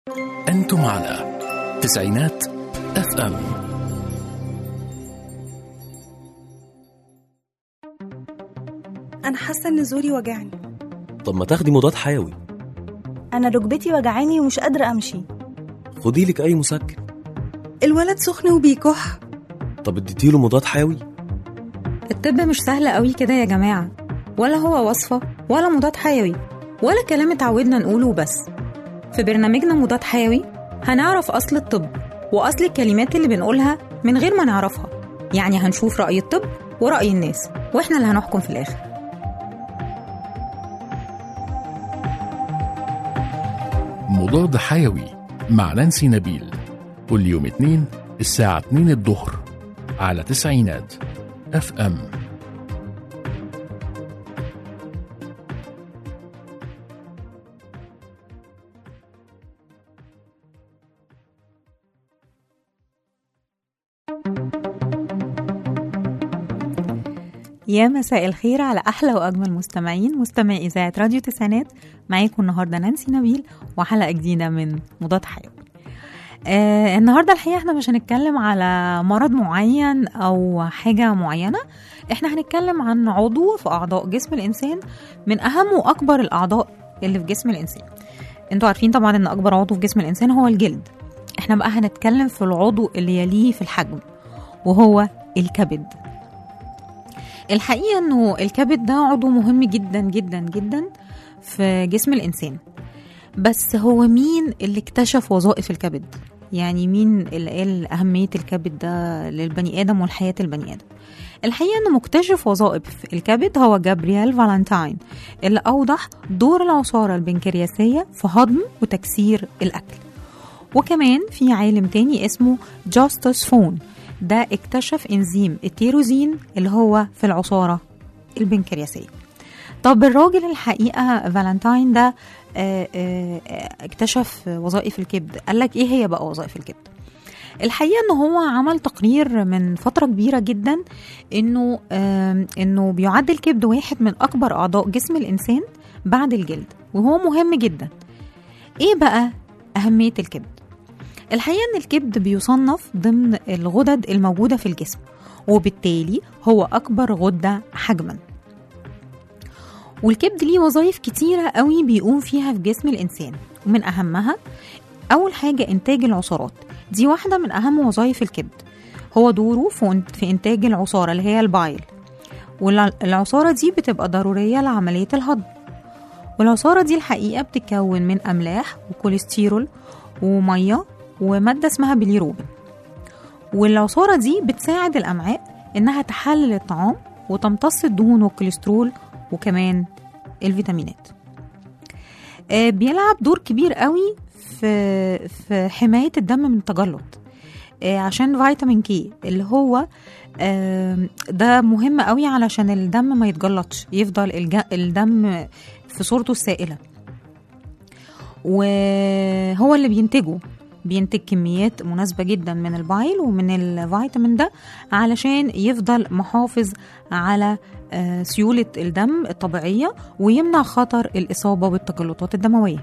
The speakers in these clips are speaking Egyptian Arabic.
أنتم على تسعينات اف ام أنا حاسة إن زوري وجعني طب ما تاخدي مضاد حيوي أنا ركبتي وجعاني ومش قادرة أمشي خدي لك اي مسكن الولد سخن وبيكح طب اديتيله مضاد حيوي الطب مش سهل قوي كده يا جماعة ولا هو وصفة ولا مضاد حيوي ولا كلام اتعودنا نقوله بس في برنامجنا مضاد حيوي هنعرف أصل الطب وأصل الكلمات اللي بنقولها من غير ما نعرفها يعني هنشوف رأي الطب ورأي الناس وإحنا اللي هنحكم في الآخر مضاد حيوي مع نانسي نبيل كل يوم اثنين الساعة 2 الظهر على تسعينات اف ام يا مساء الخير على أحلى وأجمل مستمعين مستمعي إذاعة راديو تسعينات معاكم النهاردة نانسي نبيل وحلقة جديدة من مضاد حيوي آه النهاردة الحقيقة احنا مش هنتكلم على مرض معين أو حاجة معينة احنا هنتكلم عن عضو في أعضاء جسم الإنسان من أهم وأكبر الأعضاء اللي في جسم الإنسان انتوا عارفين طبعا ان أكبر عضو في جسم الإنسان هو الجلد احنا بقى هنتكلم في العضو اللي يليه في الحجم وهو الكبد الحقيقة انه الكبد ده عضو مهم جدا جدا جدا في جسم الإنسان بس هو مين اللي اكتشف وظائف الكبد يعني مين اللي قال أهمية الكبد ده للبني آدم والحياة البني آدم الحقيقة أنه مكتشف وظائف الكبد هو جابرييل فالنتاين اللي أوضح دور العصارة البنكرياسية في هضم وتكسير الأكل وكمان في عالم تاني اسمه جاستس فون ده اكتشف انزيم التيروزين اللي هو في العصارة البنكرياسية طب الراجل الحقيقة فالنتاين ده آه، آه، اكتشف وظائف الكبد قال لك ايه هي بقى وظائف الكبد الحقيقه ان هو عمل تقرير من فتره كبيره جدا انه آم، انه بيعد الكبد واحد من اكبر اعضاء جسم الانسان بعد الجلد وهو مهم جدا ايه بقى اهميه الكبد الحقيقه ان الكبد بيصنف ضمن الغدد الموجوده في الجسم وبالتالي هو اكبر غده حجما والكبد ليه وظائف كتيرة قوي بيقوم فيها في جسم الإنسان ومن أهمها أول حاجة إنتاج العصارات دي واحدة من أهم وظائف الكبد هو دوره في في إنتاج العصارة اللي هي البايل والعصارة دي بتبقى ضرورية لعملية الهضم والعصارة دي الحقيقة بتتكون من أملاح وكوليسترول ومية ومادة اسمها بيليروبين والعصارة دي بتساعد الأمعاء إنها تحلل الطعام وتمتص الدهون والكوليسترول وكمان الفيتامينات آه، بيلعب دور كبير قوي في في حماية الدم من التجلط آه، عشان فيتامين كي اللي هو آم، ده مهم قوي علشان الدم ما يتجلطش يفضل الج- الدم في صورته السائلة وهو اللي بينتجه بينتج كميات مناسبة جدا من البايل ومن الفيتامين ده علشان يفضل محافظ على آه، سيولة الدم الطبيعية ويمنع خطر الإصابة بالتجلطات الدموية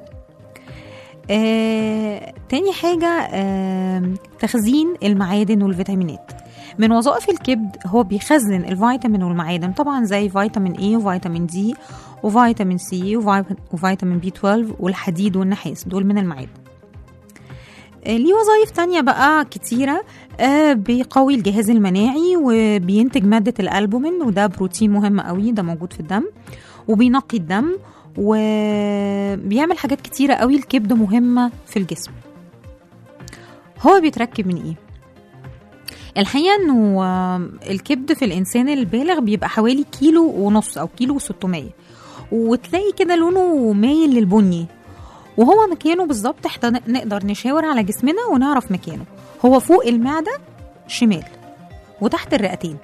آه، تاني حاجة آه، تخزين المعادن والفيتامينات من وظائف الكبد هو بيخزن الفيتامين والمعادن طبعا زي فيتامين اي وفيتامين دي وفيتامين سي وفيتامين بي 12 والحديد والنحاس دول من المعادن آه، ليه وظائف تانية بقى كتيرة آه، بيقوي الجهاز المناعي وبينتج مادة الألبومين وده بروتين مهم قوي ده موجود في الدم وبينقي الدم وبيعمل حاجات كتيرة قوي الكبد مهمة في الجسم هو بيتركب من ايه؟ الحقيقة انه آه، الكبد في الانسان البالغ بيبقى حوالي كيلو ونص او كيلو وستمية وتلاقي كده لونه مايل للبني وهو مكانه بالظبط احنا نقدر نشاور على جسمنا ونعرف مكانه هو فوق المعدة شمال وتحت الرئتين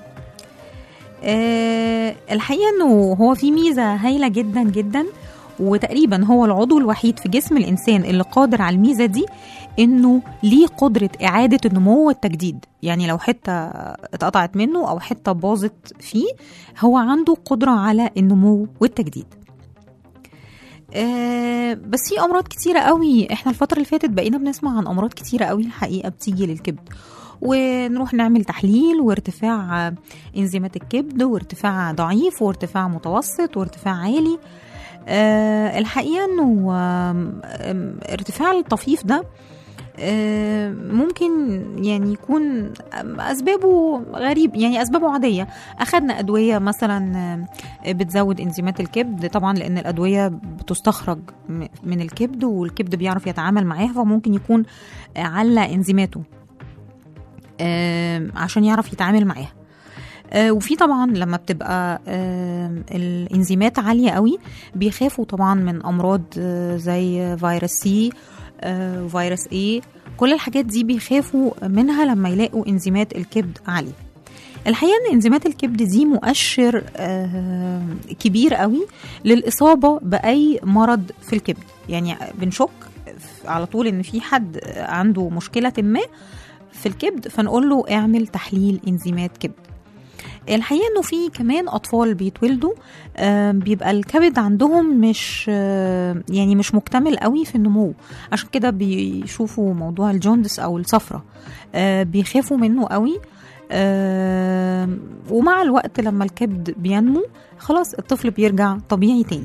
أه الحقيقة انه هو في ميزة هايلة جدا جدا وتقريبا هو العضو الوحيد في جسم الانسان اللي قادر على الميزة دي انه ليه قدرة اعادة النمو والتجديد يعني لو حتة اتقطعت منه او حتة باظت فيه هو عنده قدرة على النمو والتجديد آه بس في امراض كتيره قوي احنا الفتره اللي فاتت بقينا بنسمع عن امراض كتيره قوي الحقيقه بتيجي للكبد ونروح نعمل تحليل وارتفاع آه، انزيمات الكبد وارتفاع ضعيف وارتفاع متوسط وارتفاع عالي آه الحقيقه انه آم، آم، ارتفاع الطفيف ده آه، ممكن يعني يكون اسبابه غريب يعني اسبابه عاديه اخذنا ادويه مثلا آه، بتزود انزيمات الكبد طبعا لان الادويه بتستخرج م- من الكبد والكبد بيعرف يتعامل معاها فممكن يكون آه، على انزيماته آه، عشان يعرف يتعامل معاها آه، وفي طبعا لما بتبقى آه، الانزيمات عاليه قوي بيخافوا طبعا من امراض آه، زي فيروس سي آه، فيروس اي كل الحاجات دي بيخافوا منها لما يلاقوا انزيمات الكبد عاليه الحقيقه ان انزيمات الكبد دي مؤشر آه، كبير قوي للاصابه باي مرض في الكبد يعني بنشك على طول ان في حد عنده مشكله ما في الكبد فنقول له اعمل تحليل انزيمات كبد الحقيقه انه في كمان اطفال بيتولدوا آه، بيبقى الكبد عندهم مش آه، يعني مش مكتمل قوي في النمو عشان كده بيشوفوا موضوع الجوندس او الصفرة آه، بيخافوا منه قوي آه، ومع الوقت لما الكبد بينمو خلاص الطفل بيرجع طبيعي تاني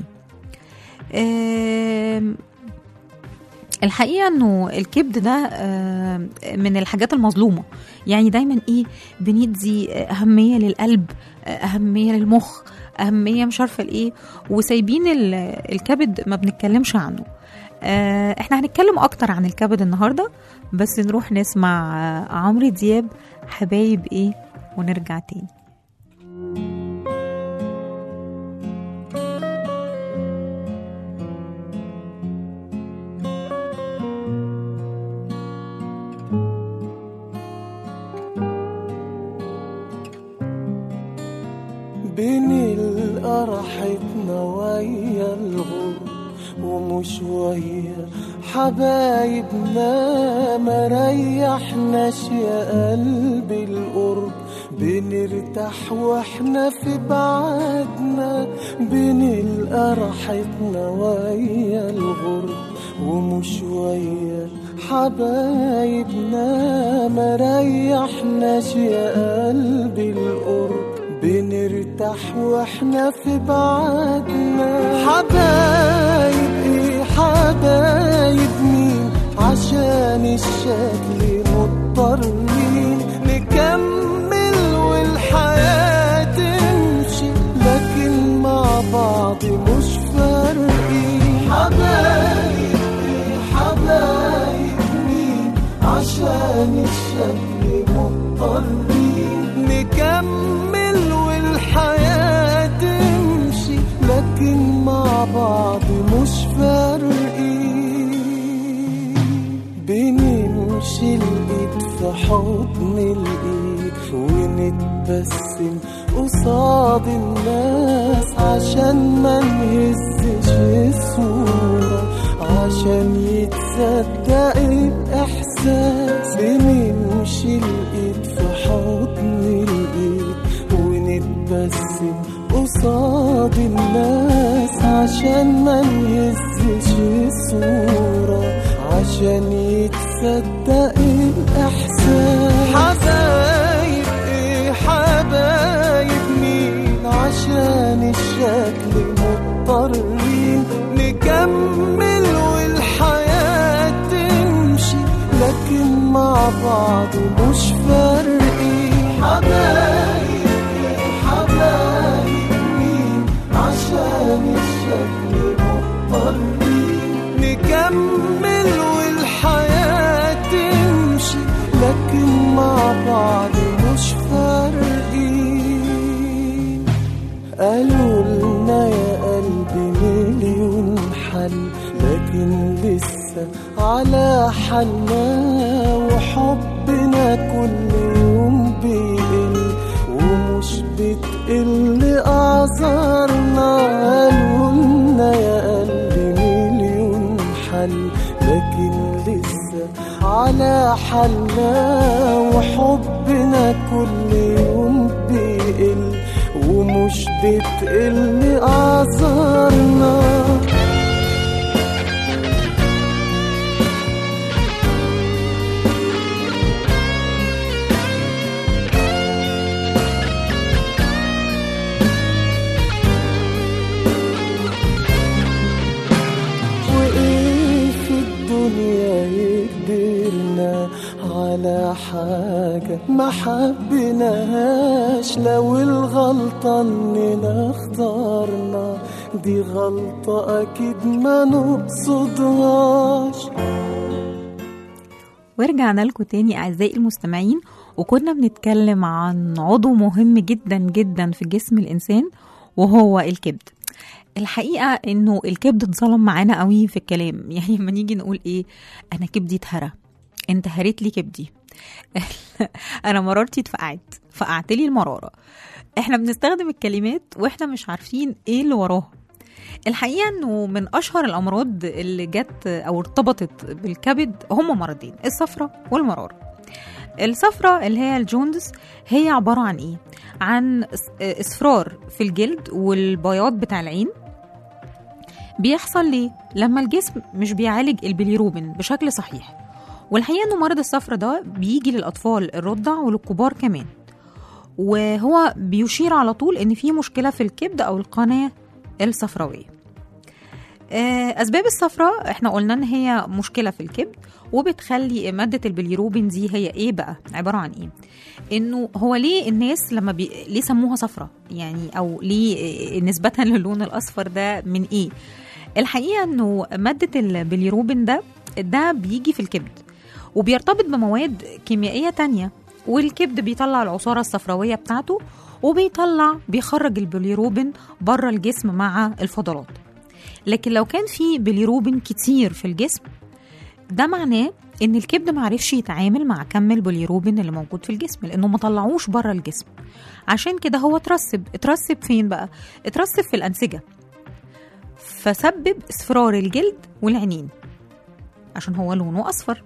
آم، الحقيقه انه الكبد ده آه، من الحاجات المظلومه يعني دايما ايه بندي اهميه للقلب آه، اهميه للمخ اهميه مش عارفه لايه وسايبين ال- الكبد ما بنتكلمش عنه آه، احنا هنتكلم اكتر عن الكبد النهارده بس نروح نسمع آه، عمرو دياب حبايب ايه ونرجع تاني بنلقى راحتنا ويا الغرب ومش ويا حبايبنا ما ريحناش يا قلبي القرب بنرتاح واحنا في بعدنا بنلقى راحتنا ويا الغرب ومش ويا حبايبنا ما ريحناش يا قلبي القرب بنرتاح واحنا في بعدنا حبايب ايه حبايب مين عشان الشكل مضطرين نكمل والحياة تمشي لكن مع بعض مش فارقين حبايب ايه حبايب مين عشان الشكل مضطرين نكمل والحياة تمشي لكن مع بعض مش فارقين بنمشي الايد في حضن الايد ونتبسم قصاد الناس عشان ما نهزش الصورة عشان يتصدق الإحساس بنمشي الإيد في حضن الإيد ونتبسم قصاد الناس عشان ما نهزش الصورة عشان يتصدق الإحساس حبايب إيه حبايب مين عشان الشكل مضطرين نكمل والحياة تمشي لكن مع بعض مش فارقين حبايب إيه حبايب مين عشان الشكل مضطرين نكمل والحياة تمشي لكن مع بعض مش فارقين قالوا لنا يا قلبي مليون حل لكن لسه على حالنا وحبنا كل يوم بيقل ومش بتقل أعذارنا قالوا لنا يا قلبي مليون حل لكن لسه على حالنا وحبنا كل يوم بيقل ومش بتقل أعذارنا وندرنا على حاجة ما حبيناهاش لو الغلطة اننا اخترنا دي غلطة اكيد ما نقصدهاش ورجعنا لكم تاني أعزائي المستمعين وكنا بنتكلم عن عضو مهم جدا جدا في جسم الإنسان وهو الكبد الحقيقة إنه الكبد اتظلم معانا قوي في الكلام يعني لما نيجي نقول إيه أنا كبدي اتهرى أنت هريت لي كبدي أنا مرارتي اتفقعت فقعت لي المرارة احنا بنستخدم الكلمات واحنا مش عارفين ايه اللي وراها الحقيقه انه من اشهر الامراض اللي جت او ارتبطت بالكبد هما مرضين الصفرة والمراره الصفرة اللي هي الجوندس هي عبارة عن ايه؟ عن اس- اصفرار في الجلد والبياض بتاع العين بيحصل ليه؟ لما الجسم مش بيعالج البيليروبين بشكل صحيح والحقيقة انه مرض الصفرة ده بيجي للأطفال الرضع وللكبار كمان وهو بيشير على طول ان في مشكلة في الكبد او القناة الصفراوية آه، اسباب الصفرة احنا قلنا ان هي مشكله في الكبد وبتخلي ماده البليروبين دي هي ايه بقى عباره عن ايه انه هو ليه الناس لما بي... ليه سموها صفرة يعني او ليه آه، نسبه للون الاصفر ده من ايه الحقيقه انه ماده البليروبين ده ده بيجي في الكبد وبيرتبط بمواد كيميائيه تانية والكبد بيطلع العصاره الصفراويه بتاعته وبيطلع بيخرج البليروبين بره الجسم مع الفضلات لكن لو كان في بليروبين كتير في الجسم ده معناه ان الكبد معرفش يتعامل مع كم البليروبين اللي موجود في الجسم لانه ما طلعوش بره الجسم عشان كده هو اترسب اترسب فين بقى اترسب في الانسجه فسبب اصفرار الجلد والعينين عشان هو لونه اصفر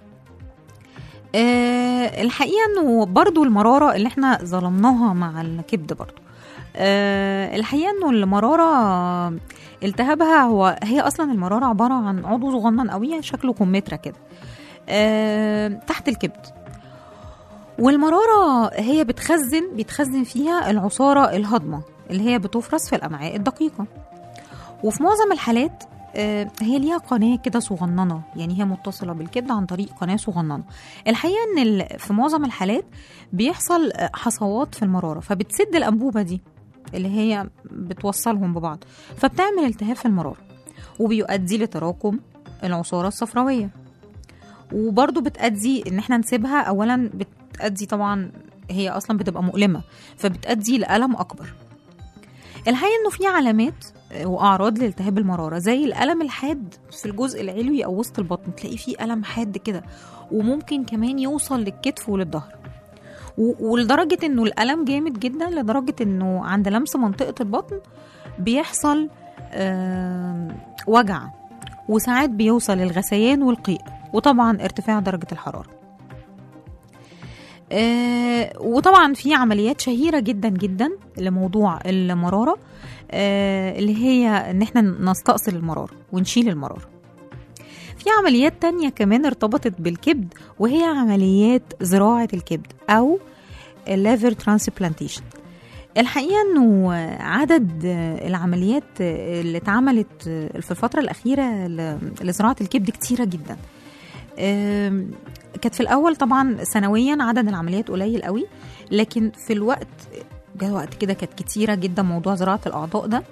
أه الحقيقه انه برضو المراره اللي احنا ظلمناها مع الكبد برضو أه الحقيقه انه المراره التهابها هو هي اصلا المراره عباره عن عضو صغنن قوي شكله كمثرى كده أه تحت الكبد والمراره هي بتخزن بيتخزن فيها العصاره الهضمه اللي هي بتفرز في الامعاء الدقيقه وفي معظم الحالات آه، هي ليها قناه كده صغننه يعني هي متصله بالكبد عن طريق قناه صغننه الحقيقه ان ال- في معظم الحالات بيحصل آه، حصوات في المراره فبتسد الانبوبه دي اللي هي بتوصلهم ببعض فبتعمل التهاب في المراره وبيؤدي لتراكم العصاره الصفراويه وبرضه بتأدي ان احنا نسيبها اولا بتأدي طبعا هي اصلا بتبقى مؤلمه فبتأدي لألم اكبر الحقيقه انه في علامات واعراض لالتهاب المراره زي الالم الحاد في الجزء العلوي او وسط البطن تلاقي فيه الم حاد كده وممكن كمان يوصل للكتف وللظهر و- ولدرجه انه الالم جامد جدا لدرجه انه عند لمس منطقه البطن بيحصل آم، وجع وساعات بيوصل الغثيان والقيء وطبعا ارتفاع درجه الحراره آه، وطبعا في عمليات شهيره جدا جدا لموضوع المراره آه، اللي هي ان احنا نستأصل المراره ونشيل المراره في عمليات تانية كمان ارتبطت بالكبد وهي عمليات زراعة الكبد أو الليفر ترانسبلانتيشن الحقيقة أنه عدد العمليات اللي اتعملت في الفترة الأخيرة لزراعة الكبد كتيرة جدا آم، كانت في الأول طبعا سنويا عدد العمليات قليل قوي لكن في الوقت جه وقت كده كانت كتيرة جدا موضوع زراعة الأعضاء ده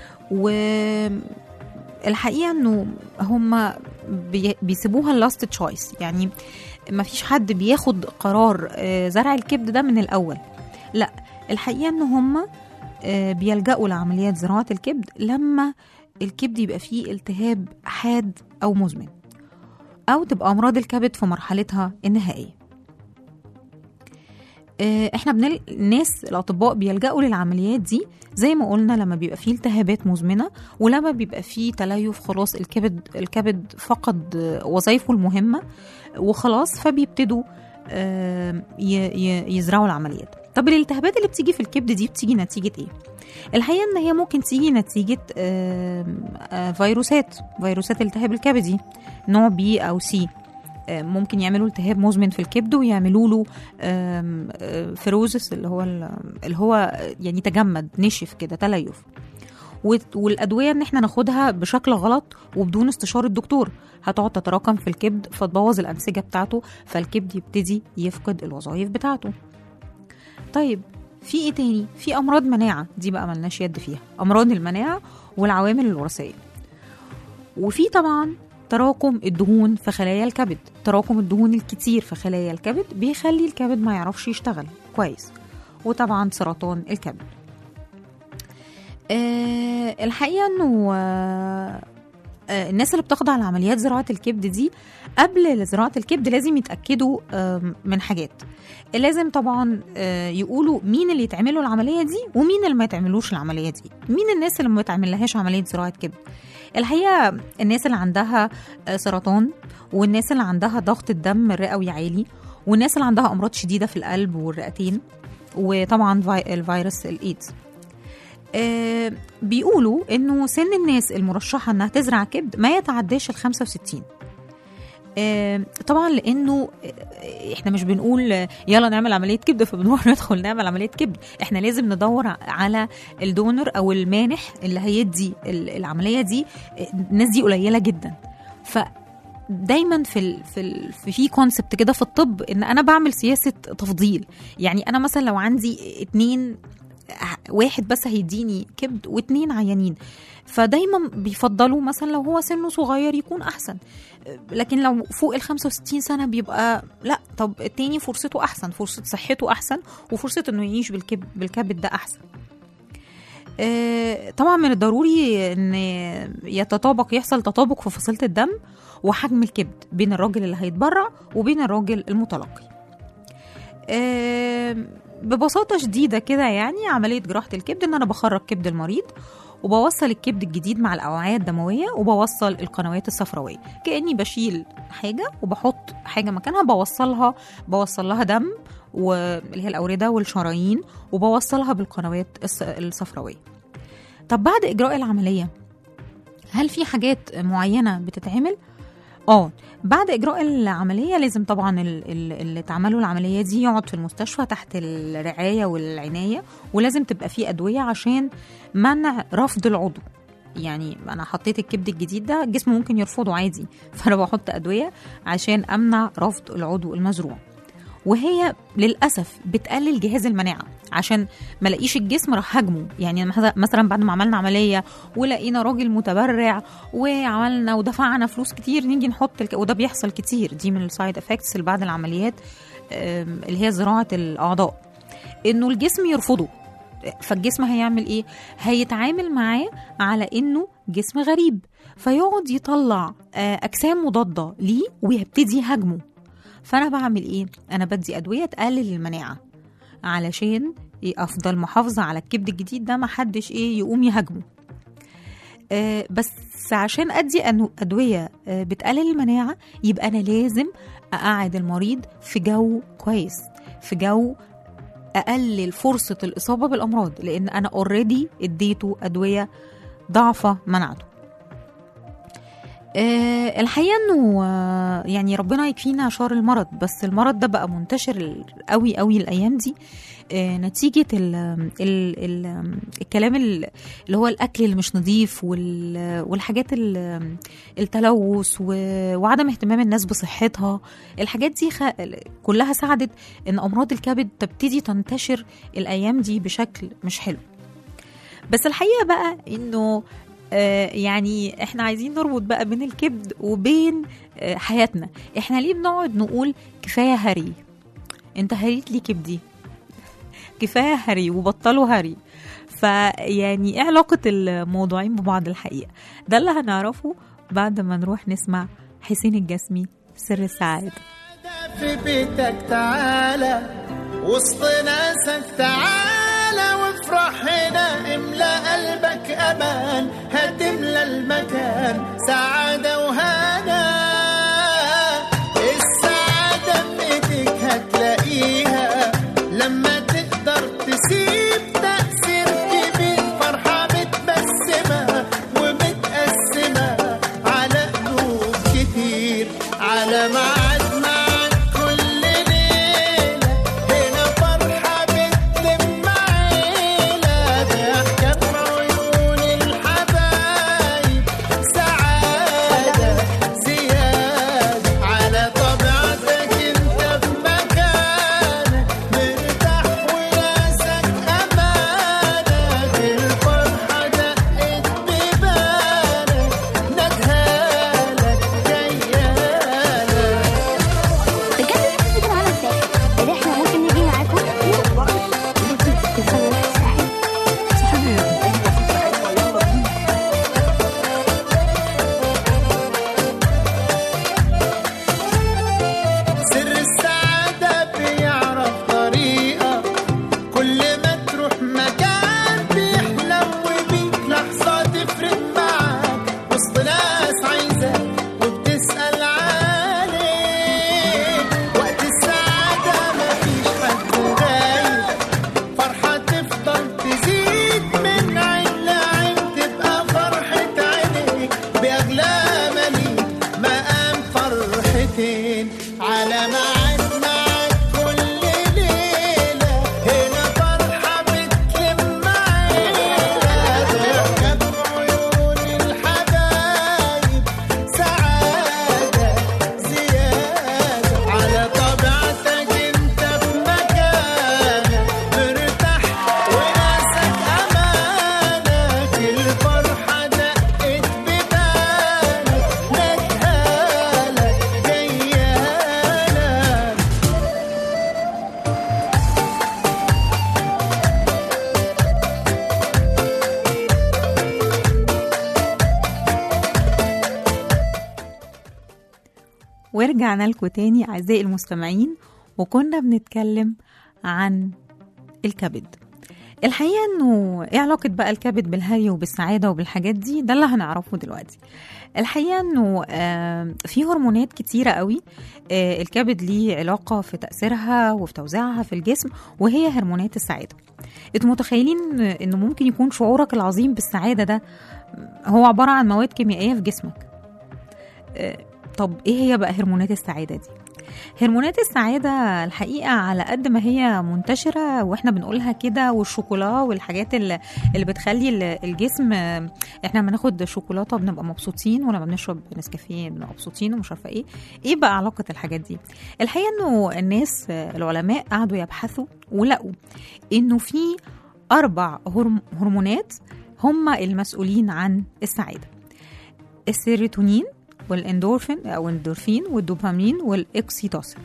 والحقيقة أنه هم بي- بيسيبوها اللاست تشويس يعني ما فيش حد بياخد قرار آه، زرع الكبد ده من الأول لا الحقيقة أن هم آه، بيلجأوا لعمليات زراعة الكبد لما الكبد يبقى فيه التهاب حاد أو مزمن أو تبقى أمراض الكبد في مرحلتها النهائية آه، احنا بنل... الناس الاطباء بيلجأوا للعمليات دي زي ما قلنا لما بيبقى فيه التهابات مزمنه ولما بيبقى فيه تليف خلاص الكبد الكبد فقد آه، وظائفه المهمه وخلاص فبيبتدوا آه، ي- ي- يزرعوا العمليات طب الالتهابات اللي بتيجي في الكبد دي بتيجي نتيجه ايه الحقيقه ان هي ممكن تيجي نتيجه آه، آه، فيروسات فيروسات التهاب الكبدي نوع بي او سي آه، ممكن يعملوا التهاب مزمن في الكبد ويعملوا له آم، آه، فيروزس اللي هو ال- اللي هو يعني تجمد نشف كده تليف وت- والادويه ان احنا ناخدها بشكل غلط وبدون استشاره الدكتور هتقعد تتراكم في الكبد فتبوظ الانسجه بتاعته فالكبد يبتدي يفقد الوظائف بتاعته طيب في ايه تاني في امراض مناعه دي بقى ملناش يد فيها امراض المناعه والعوامل الوراثيه وفي طبعا تراكم الدهون في خلايا الكبد تراكم الدهون الكتير في خلايا الكبد بيخلي الكبد ما يعرفش يشتغل كويس وطبعا سرطان الكبد أه الحقيقه انه آه، آه، الناس اللي بتخضع لعمليات زراعه الكبد دي قبل زراعه الكبد لازم يتاكدوا آم، من حاجات لازم طبعا آه، يقولوا مين اللي يتعملوا العمليه دي ومين اللي ما يتعملوش العمليه دي مين الناس اللي ما يتعملهاش عمليه زراعه كبد الحقيقه الناس اللي عندها آه، سرطان والناس اللي عندها ضغط الدم الرئوي عالي والناس اللي عندها امراض شديده في القلب والرئتين وطبعا في- الفيروس الايدز آه، بيقولوا انه سن الناس المرشحه انها تزرع كبد ما يتعداش ال 65 آه، طبعا لانه آه، احنا مش بنقول آه، يلا نعمل عمليه كبد فبنروح ندخل نعمل عمليه كبد احنا لازم ندور على الدونر او المانح اللي هيدي ال- العمليه دي آه، الناس دي قليله جدا ف دايما في ال في ال في في كونسبت كده في الطب ان انا بعمل سياسه تفضيل يعني انا مثلا لو عندي اتنين واحد بس هيديني كبد واتنين عيانين فدايما بيفضلوا مثلا لو هو سنه صغير يكون احسن لكن لو فوق ال 65 سنه بيبقى لا طب التاني فرصته احسن فرصه صحته احسن وفرصه انه يعيش بالكبد بالكبد ده احسن آه، طبعا من الضروري ان يتطابق يحصل تطابق في فصيله الدم وحجم الكبد بين الراجل اللي هيتبرع وبين الراجل المتلقي آه، ببساطه شديده كده يعني عمليه جراحه الكبد ان انا بخرج كبد المريض وبوصل الكبد الجديد مع الاوعيه الدمويه وبوصل القنوات الصفراويه كاني بشيل حاجه وبحط حاجه مكانها بوصلها بوصل لها دم واللي هي الاورده والشرايين وبوصلها بالقنوات الص- الصفراويه طب بعد اجراء العمليه هل في حاجات معينه بتتعمل اه بعد اجراء العمليه لازم طبعا ال- ال- اللي اتعملوا العمليه دي يقعد في المستشفى تحت الرعايه والعنايه ولازم تبقى فيه ادويه عشان منع رفض العضو يعني انا حطيت الكبد الجديد ده الجسم ممكن يرفضه عادي فانا بحط ادويه عشان امنع رفض العضو المزروع وهي للاسف بتقلل جهاز المناعه عشان ما الاقيش الجسم راح هاجمه يعني مثلا- مثلا بعد ما عملنا عمليه ولقينا راجل متبرع وعملنا ودفعنا فلوس كتير نيجي نحط الك... وده بيحصل كتير دي من السايد افكتس اللي بعد العمليات آم، اللي هي زراعه الاعضاء انه الجسم يرفضه فالجسم هيعمل ايه هيتعامل معاه على انه جسم غريب فيقعد يطلع آه، اجسام مضاده ليه ويبتدي يهاجمه فانا بعمل ايه انا بدي ادويه تقلل المناعه علشان افضل محافظه على الكبد الجديد ده ما حدش ايه يقوم يهاجمه آه، بس عشان ادي أنو- ادويه آه، بتقلل المناعه يبقى انا لازم اقعد المريض في جو كويس في جو اقلل فرصه الاصابه بالامراض لان انا اوريدي اديته ادويه ضعفه مناعته آه، الحقيقه انه آه، يعني ربنا يكفينا شر المرض بس المرض ده بقى منتشر قوي قوي الايام دي آه، نتيجه ال ال ال الكلام ال- اللي هو الاكل اللي مش نظيف وال- والحاجات ال- التلوث و- وعدم اهتمام الناس بصحتها الحاجات دي خ... كلها ساعدت ان امراض الكبد تبتدي تنتشر الايام دي بشكل مش حلو بس الحقيقه بقى انه آه، يعني احنا عايزين نربط بقى بين الكبد وبين آه، حياتنا احنا ليه بنقعد نقول كفايه هري انت هريت لي كبدي كفايه هري وبطلوا هري فيعني ايه علاقه الموضوعين ببعض الحقيقه ده اللي هنعرفه بعد ما نروح نسمع حسين الجسمي سر السعاده في بيتك تعالى وسط ناسك تعالى وافرح هنا املا قلبك امان هتملى المكان سعاده وهنا السعاده في ايديك هتلاقيها لما تقدر تسيب تأثير كبير فرحة متبسمة ومتقسمة على قلوب كتير على ميعاد معاك كل ليلة هنا فرحة بتلم عيلة ضحكة في عيون ورجعنا لكم تاني أعزائي المستمعين وكنا بنتكلم عن الكبد الحقيقة انه ايه علاقة بقى الكبد بالهري وبالسعادة وبالحاجات دي ده اللي هنعرفه دلوقتي الحقيقة انه آه، في هرمونات كتيرة قوي آه، الكبد ليه علاقة في تأثيرها وفي توزيعها في الجسم وهي هرمونات السعادة انتوا متخيلين انه ممكن يكون شعورك العظيم بالسعادة ده هو عبارة عن مواد كيميائية في جسمك آه، طب ايه هي بقى هرمونات السعادة دي هرمونات السعادة الحقيقة على قد ما هي منتشرة واحنا بنقولها كده والشوكولا والحاجات اللي, اللي بتخلي ال- الجسم آه، احنا لما ناخد شوكولاتة بنبقى مبسوطين ولما بنشرب نسكافيه بنبقى مبسوطين ومش عارفة ايه ايه بقى علاقة الحاجات دي الحقيقة انه الناس آه، العلماء قعدوا يبحثوا ولقوا انه في اربع هرم- هرمونات هم المسؤولين عن السعادة السيروتونين والاندورفين او الاندورفين والدوبامين والاكسيتوسين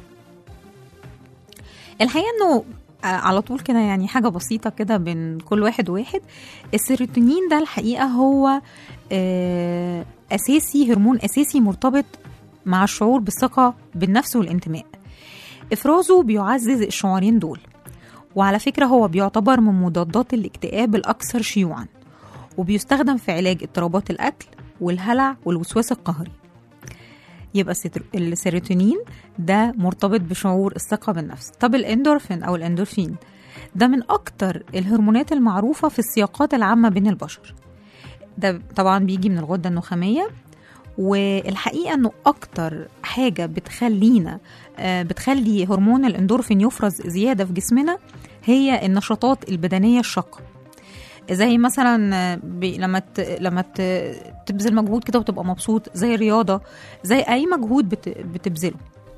الحقيقه انه آه، على طول كده يعني حاجه بسيطه كده بين كل واحد وواحد السيروتونين ده الحقيقه هو آه، اساسي هرمون اساسي مرتبط مع الشعور بالثقه بالنفس والانتماء افرازه بيعزز الشعورين دول وعلى فكره هو بيعتبر من مضادات الاكتئاب الاكثر شيوعا وبيستخدم في علاج اضطرابات الاكل والهلع والوسواس القهري يبقى الستر- السيروتونين ده مرتبط بشعور الثقة بالنفس طب الاندورفين أو الاندورفين ده من أكتر الهرمونات المعروفة في السياقات العامة بين البشر ده طبعا بيجي من الغدة النخامية والحقيقة انه اكتر حاجة بتخلينا آه، بتخلي هرمون الاندورفين يفرز زيادة في جسمنا هي النشاطات البدنية الشاقة زي مثلا آه، بي- لما ت... لما ت... تبذل مجهود كده وتبقى مبسوط زي الرياضة زي أي مجهود بت... بتبذله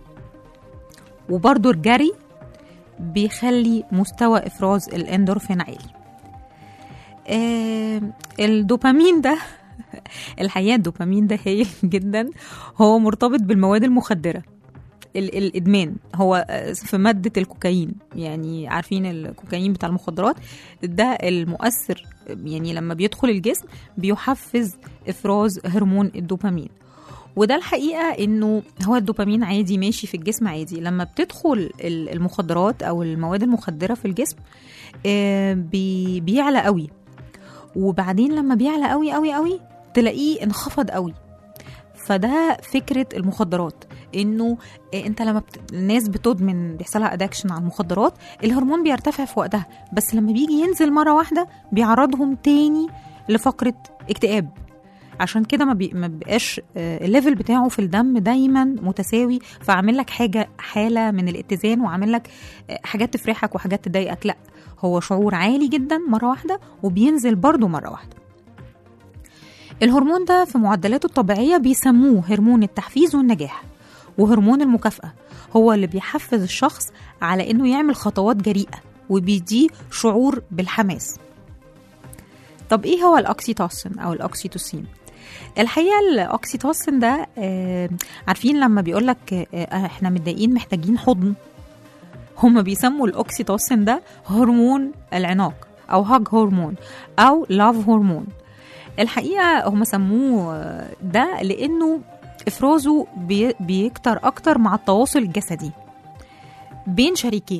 وبرضو الجري بيخلي مستوى إفراز الإندورفين عالي آه الدوبامين ده الحقيقة الدوبامين ده هايل جدا هو مرتبط بالمواد المخدرة ال- الادمان هو آه، في ماده الكوكايين يعني عارفين الكوكايين بتاع المخدرات ده المؤثر يعني لما بيدخل الجسم بيحفز افراز هرمون الدوبامين وده الحقيقه انه هو الدوبامين عادي ماشي في الجسم عادي لما بتدخل ال- المخدرات او المواد المخدره في الجسم آه، بي- بيعلى قوي وبعدين لما بيعلى قوي قوي قوي تلاقيه انخفض قوي فده فكره المخدرات انه انت لما بت... الناس بتدمن بيحصلها ادكشن على المخدرات الهرمون بيرتفع في وقتها بس لما بيجي ينزل مره واحده بيعرضهم تاني لفقره اكتئاب عشان كده ما, بي... ما بيبقاش آه، الليفل بتاعه في الدم دايما متساوي فعامل لك حاجه حاله من الاتزان وعامل لك آه، حاجات تفرحك وحاجات تضايقك لا هو شعور عالي جدا مره واحده وبينزل برضه مره واحده الهرمون ده في معدلاته الطبيعيه بيسموه هرمون التحفيز والنجاح وهرمون المكافأة هو اللي بيحفز الشخص على إنه يعمل خطوات جريئة وبيديه شعور بالحماس طب إيه هو الأكسيتوسين أو الأكسيتوسين؟ الحقيقة الأكسيتوسين ده آه، عارفين لما بيقولك آه، إحنا متضايقين محتاجين حضن هما بيسموا الأكسيتوسين ده هرمون العناق أو هاج هرمون أو لاف هرمون الحقيقة هم سموه آه، ده لأنه افرازه بي- بيكتر اكتر مع التواصل الجسدي بين شريكين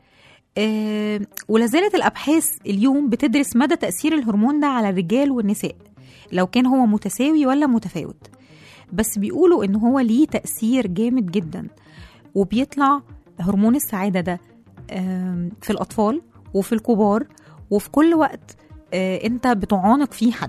آه، ولا زالت الابحاث اليوم بتدرس مدى تاثير الهرمون ده على الرجال والنساء لو كان هو متساوي ولا متفاوت بس بيقولوا ان هو ليه تاثير جامد جدا وبيطلع هرمون السعاده ده آم، في الاطفال وفي الكبار وفي كل وقت آه، انت بتعانق فيه حد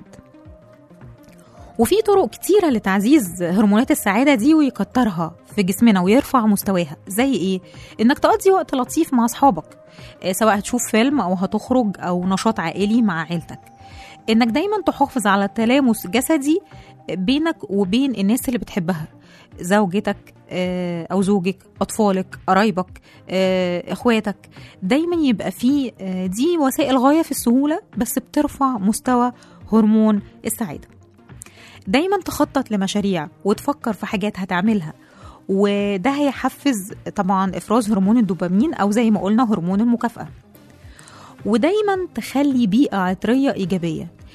وفي طرق كتيرة لتعزيز هرمونات السعادة دي ويكترها في جسمنا ويرفع مستواها زي ايه؟ انك تقضي وقت لطيف مع اصحابك آه، سواء هتشوف فيلم او هتخرج او نشاط عائلي مع عيلتك انك دايما تحافظ على تلامس جسدي بينك وبين الناس اللي بتحبها زوجتك آه، او زوجك اطفالك قرايبك آه، اخواتك دايما يبقى في آه، دي وسائل غايه في السهوله بس بترفع مستوى هرمون السعاده دايما تخطط لمشاريع وتفكر في حاجات هتعملها وده هيحفز طبعا افراز هرمون الدوبامين او زي ما قلنا هرمون المكافاه ودايما تخلي بيئه عطريه ايجابيه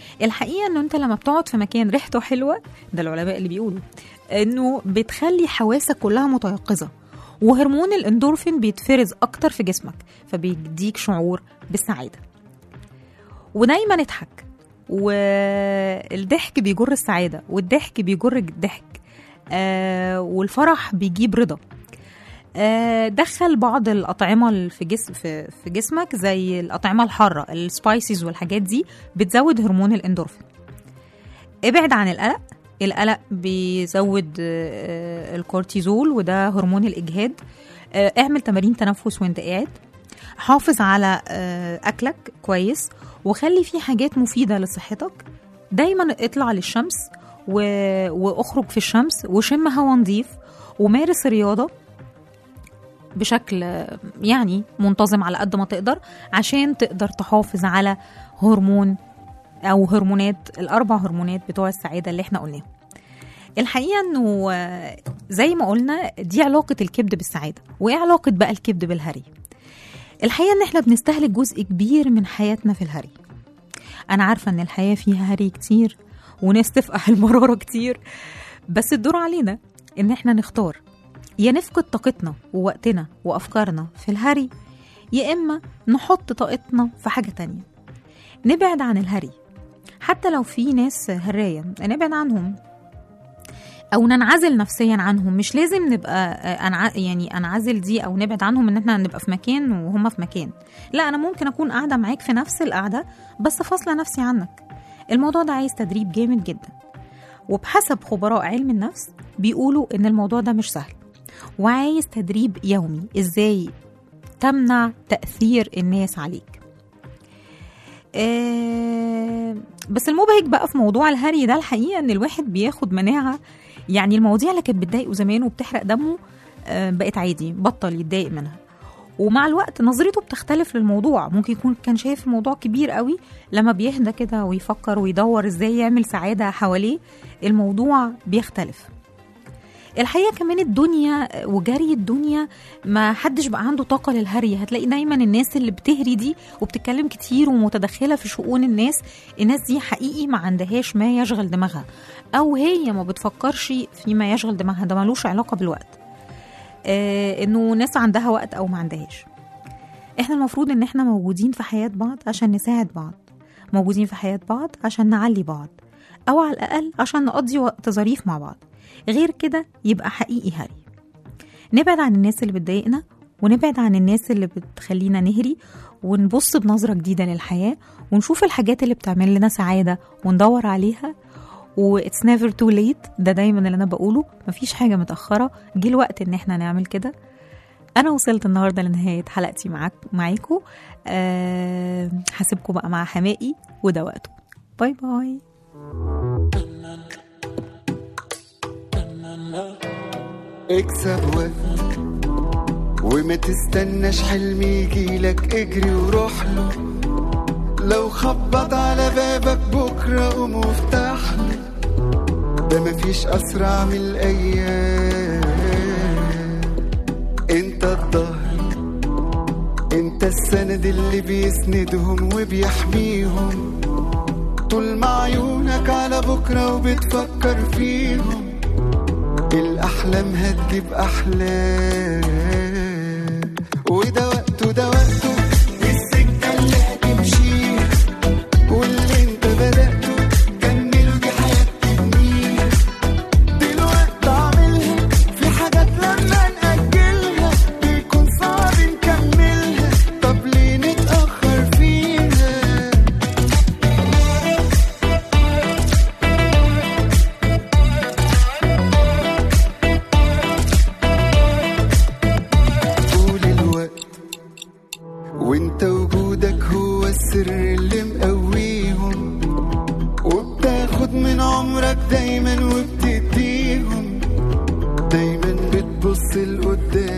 الحقيقه انه انت لما بتقعد في مكان ريحته حلوه ده العلماء اللي بيقولوا انه بتخلي حواسك كلها متيقظه وهرمون الاندورفين بيتفرز اكتر في جسمك فبيديك شعور بالسعاده ودايما اضحك والضحك بيجر السعاده والضحك بيجر الضحك آه والفرح بيجيب رضا آه، دخل بعض الأطعمة اللي في جسم في, في جسمك زي الأطعمة الحارة السبايسيز والحاجات دي بتزود هرمون الاندورفين ابعد عن القلق القلق بيزود آه، الكورتيزول وده هرمون الإجهاد آه، اعمل تمارين تنفس وانت قاعد حافظ على آه، أكلك كويس وخلي فيه حاجات مفيدة لصحتك دايما اطلع للشمس و... واخرج في الشمس وشم هوا نظيف ومارس رياضة بشكل آه، يعني منتظم على قد ما تقدر عشان تقدر تحافظ على هرمون او هرمونات الاربع هرمونات بتوع السعاده اللي احنا قلناهم الحقيقه انه آه، زي ما قلنا دي علاقه الكبد بالسعاده وايه علاقه بقى الكبد بالهري الحقيقه ان احنا بنستهلك جزء كبير من حياتنا في الهري انا عارفه ان الحياه فيها هري كتير وناس تفقح المراره كتير بس الدور علينا ان احنا نختار يا نفقد طاقتنا ووقتنا وافكارنا في الهري يا اما نحط طاقتنا في حاجه تانية نبعد عن الهري حتى لو في ناس هرايه نبعد عنهم او ننعزل نفسيا عنهم مش لازم نبقى آه، أنع... يعني انعزل دي او نبعد عنهم ان احنا نبقى في مكان وهم في مكان لا انا ممكن اكون قاعده معاك في نفس القعده بس فاصله نفسي عنك الموضوع ده عايز تدريب جامد جدا وبحسب خبراء علم النفس بيقولوا ان الموضوع ده مش سهل وعايز تدريب يومي ازاي تمنع تاثير الناس عليك آه، بس المبهج بقى في موضوع الهري ده الحقيقه ان الواحد بياخد مناعه يعني المواضيع اللي كانت بتضايقه زمان وبتحرق دمه آه، بقت عادي بطل يتضايق منها ومع الوقت نظرته بتختلف للموضوع ممكن يكون كان شايف الموضوع كبير قوي لما بيهدى كده ويفكر ويدور ازاي يعمل سعادة حواليه الموضوع بيختلف الحقيقة كمان الدنيا وجري الدنيا ما حدش بقى عنده طاقة للهري هتلاقي دايما الناس اللي بتهري دي وبتتكلم كتير ومتدخلة في شؤون الناس الناس دي حقيقي ما عندهاش ما يشغل دماغها أو هي ما بتفكرش فيما يشغل دماغها ده ملوش علاقة بالوقت آه انه ناس عندها وقت او ما عندهاش احنا المفروض ان احنا موجودين في حياة بعض عشان نساعد بعض موجودين في حياة بعض عشان نعلي بعض او على الاقل عشان نقضي وقت ظريف مع بعض غير كده يبقى حقيقي هري نبعد عن الناس اللي بتضايقنا ونبعد عن الناس اللي بتخلينا نهري ونبص بنظرة جديدة للحياة ونشوف الحاجات اللي بتعمل لنا سعادة وندور عليها و it's never too late ده دايما اللي انا بقوله مفيش حاجه متاخره جه الوقت ان احنا نعمل كده انا وصلت النهارده لنهايه حلقتي معاك معاكم أه هسيبكم بقى مع حمائي وده وقته باي باي اكسب وقت وما تستناش حلم يجيلك اجري وروح له لو خبط على بابك بكرة قوم وافتح له ده مفيش أسرع من الأيام انت الظهر انت السند اللي بيسندهم وبيحميهم طول ما عيونك على بكرة وبتفكر فيهم الأحلام هتجيب أحلام وده وقته ده وقته السكة اللي هتمشيها واللي انت بدأته كمله دي حياة تبنيها دلوقتي اعملها في حاجات لما نأجلها بيكون صعب نكملها طب ليه نتأخر فيها طول الوقت وانت وجودك هو السر اللي مقويهم وبتاخد من عمرك دايما وبتديهم دايما بتبص لقدام